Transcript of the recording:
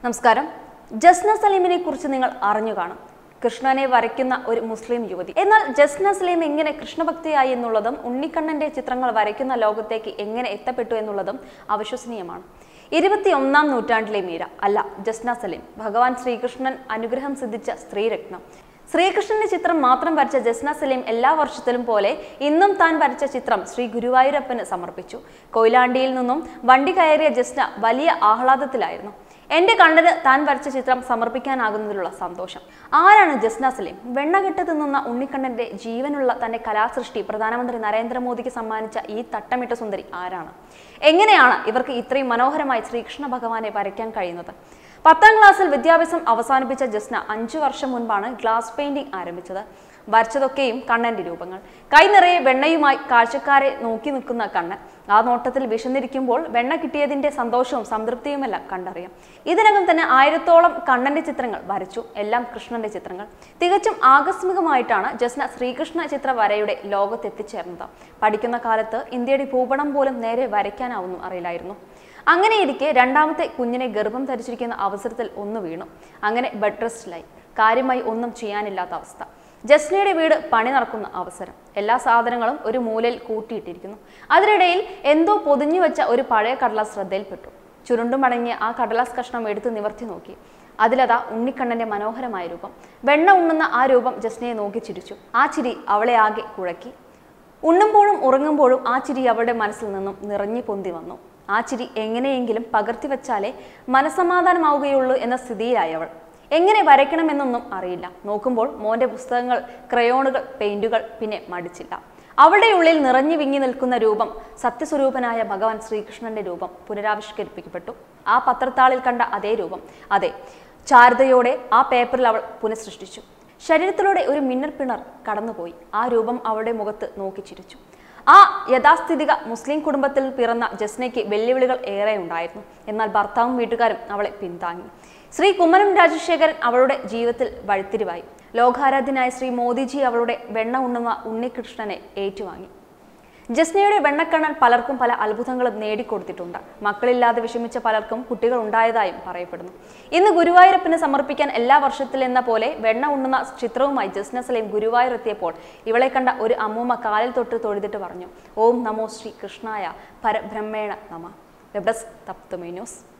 നമസ്കാരം ജസ്ന സലീമിനെ കുറിച്ച് നിങ്ങൾ അറിഞ്ഞു കാണും കൃഷ്ണനെ വരയ്ക്കുന്ന ഒരു മുസ്ലിം യുവതി എന്നാൽ ജസ്ന സലീം എങ്ങനെ കൃഷ്ണഭക്തിയായി എന്നുള്ളതും ഉണ്ണിക്കണ്ണന്റെ ചിത്രങ്ങൾ വരയ്ക്കുന്ന ലോകത്തേക്ക് എങ്ങനെ എത്തപ്പെട്ടു എന്നുള്ളതും അവിശ്വസനീയമാണ് ഇരുപത്തിയൊന്നാം നൂറ്റാണ്ടിലെ മീര അല്ല ജസ്ന സലീം ഭഗവാൻ ശ്രീകൃഷ്ണൻ അനുഗ്രഹം സിദ്ധിച്ച സ്ത്രീരത്നം ശ്രീകൃഷ്ണന്റെ ചിത്രം മാത്രം വരച്ച ജസ്ന സലീം എല്ലാ വർഷത്തിലും പോലെ ഇന്നും താൻ വരച്ച ചിത്രം ശ്രീ ഗുരുവായൂരപ്പന് സമർപ്പിച്ചു കൊയിലാണ്ടിയിൽ നിന്നും വണ്ടി കയറിയ ജസ്ന വലിയ ആഹ്ലാദത്തിലായിരുന്നു എന്റെ കണ്ണിന് താൻ വരച്ച ചിത്രം സമർപ്പിക്കാനാകുന്നതിലുള്ള സന്തോഷം ആരാണ് ജസ്ന സലീം വെണ്ണകെട്ട് തിന്നുന്ന ഉണ്ണിക്കണ്ണന്റെ ജീവനുള്ള തന്റെ കലാസൃഷ്ടി പ്രധാനമന്ത്രി നരേന്ദ്രമോദിക്ക് സമ്മാനിച്ച ഈ തട്ടമിട്ട സുന്ദരി ആരാണ് എങ്ങനെയാണ് ഇവർക്ക് ഇത്രയും മനോഹരമായി ശ്രീകൃഷ്ണ ഭഗവാനെ വരയ്ക്കാൻ കഴിയുന്നത് പത്താം ക്ലാസ്സിൽ വിദ്യാഭ്യാസം അവസാനിപ്പിച്ച ജസ്ന അഞ്ചു വർഷം മുൻപാണ് ഗ്ലാസ് പെയിന്റിംഗ് ആരംഭിച്ചത് വരച്ചതൊക്കെയും കണ്ണന്റെ രൂപങ്ങൾ കൈ നിറയെ വെണ്ണയുമായി കാഴ്ചക്കാരെ നോക്കി നിൽക്കുന്ന കണ്ണൻ ആ നോട്ടത്തിൽ വിശന്നിരിക്കുമ്പോൾ വെണ്ണ കിട്ടിയതിന്റെ സന്തോഷവും സംതൃപ്തിയുമെല്ലാം കണ്ടറിയാം ഇതിനകം തന്നെ ആയിരത്തോളം കണ്ണന്റെ ചിത്രങ്ങൾ വരച്ചു എല്ലാം കൃഷ്ണന്റെ ചിത്രങ്ങൾ തികച്ചും ആകസ്മികമായിട്ടാണ് ജസ്ന ശ്രീകൃഷ്ണ ചിത്ര വരയുടെ ലോകത്തെത്തിച്ചേർന്നത് പഠിക്കുന്ന കാലത്ത് ഇന്ത്യയുടെ ഭൂപടം പോലും നേരെ വരയ്ക്കാനാവുന്നു അറിയില്ലായിരുന്നു അങ്ങനെയിരിക്കെ രണ്ടാമത്തെ കുഞ്ഞിനെ ഗർഭം ധരിച്ചിരിക്കുന്ന അവസരത്തിൽ ഒന്ന് വീണു അങ്ങനെ ബെഡ് റെസ്റ്റിലായി കാര്യമായി ഒന്നും ചെയ്യാനില്ലാത്ത അവസ്ഥ ജസ്നയുടെ വീട് പണി നടക്കുന്ന അവസരം എല്ലാ സാധനങ്ങളും ഒരു മൂലയിൽ കൂട്ടിയിട്ടിരിക്കുന്നു അതിനിടയിൽ എന്തോ പൊതിഞ്ഞു വെച്ച ഒരു പഴയ കടലാസ് ശ്രദ്ധയിൽപ്പെട്ടു ചുരുണ്ടു മടങ്ങിയ ആ കടലാസ് കഷ്ണം എടുത്ത് നിവർത്തി നോക്കി അതിലതാ ഉണ്ണിക്കണ്ണന്റെ മനോഹരമായ രൂപം വെണ്ണ ഉണ്ണുന്ന ആ രൂപം ജസ്നയെ നോക്കി ചിരിച്ചു ആ ചിരി അവളെ ആകെ കുഴക്കി ഉണ്ണുമ്പോഴും ഉറങ്ങുമ്പോഴും ആ ചിരി അവളുടെ മനസ്സിൽ നിന്നും നിറഞ്ഞു പൊന്തി വന്നു ആ ചിരി എങ്ങനെയെങ്കിലും പകർത്തി വെച്ചാലേ മനസമാധാനമാവുകയുള്ളൂ എന്ന സ്ഥിതിയിലായി അവൾ എങ്ങനെ വരയ്ക്കണമെന്നൊന്നും അറിയില്ല നോക്കുമ്പോൾ മോന്റെ പുസ്തകങ്ങൾ ക്രയോണുകൾ പെയിന്റുകൾ പിന്നെ മടിച്ചില്ല അവളുടെ ഉള്ളിൽ നിറഞ്ഞു വിങ്ങി നിൽക്കുന്ന രൂപം സത്യസ്വരൂപനായ ഭഗവാൻ ശ്രീകൃഷ്ണന്റെ രൂപം പുനരാവിഷ്കരിക്കപ്പെട്ടു ആ പത്രത്താളിൽ കണ്ട അതേ രൂപം അതെ ചാരുതയോടെ ആ പേപ്പറിൽ അവൾ പുനഃസൃഷ്ടിച്ചു ശരീരത്തിലൂടെ ഒരു മിന്നൽ പിണർ കടന്നുപോയി ആ രൂപം അവളുടെ മുഖത്ത് നോക്കി ചിരിച്ചു ആ യഥാസ്ഥിതിക മുസ്ലിം കുടുംബത്തിൽ പിറന്ന ജസ്നയ്ക്ക് വെല്ലുവിളികൾ ഏറെ ഉണ്ടായിരുന്നു എന്നാൽ ഭർത്താവും വീട്ടുകാരും അവളെ പിന്താങ്ങി ശ്രീ കുമ്മനം രാജശേഖരൻ അവളുടെ ജീവിതത്തിൽ വഴിത്തിരിവായി ലോകാരാധ്യനായ ശ്രീ മോദിജി അവളുടെ വെണ്ണ ഉണ്ണുന്ന ഉണ്ണികൃഷ്ണനെ ഏറ്റുവാങ്ങി ജസ്നയുടെ വെണ്ണക്കണ്ണൻ പലർക്കും പല അത്ഭുതങ്ങളും നേടിക്കൊടുത്തിട്ടുണ്ട് മക്കളില്ലാതെ വിഷമിച്ച പലർക്കും കുട്ടികൾ ഉണ്ടായതായും പറയപ്പെടുന്നു ഇന്ന് ഗുരുവായൂരപ്പന് സമർപ്പിക്കാൻ എല്ലാ വർഷത്തിലെന്ന പോലെ വെണ്ണ ഉണ്ണുന്ന ചിത്രവുമായി ജസ്ന സലീം ഗുരുവായൂർ എത്തിയപ്പോൾ ഇവളെ കണ്ട ഒരു അമ്മൂമ്മ കാലിൽ തൊട്ട് തൊഴുതിട്ട് പറഞ്ഞു ഓം നമോ ശ്രീ കൃഷ്ണായ പരബ്രഹ്മേണ നമ വെബ് ഡെസ്ക് തപ്തമേ ന്യൂസ്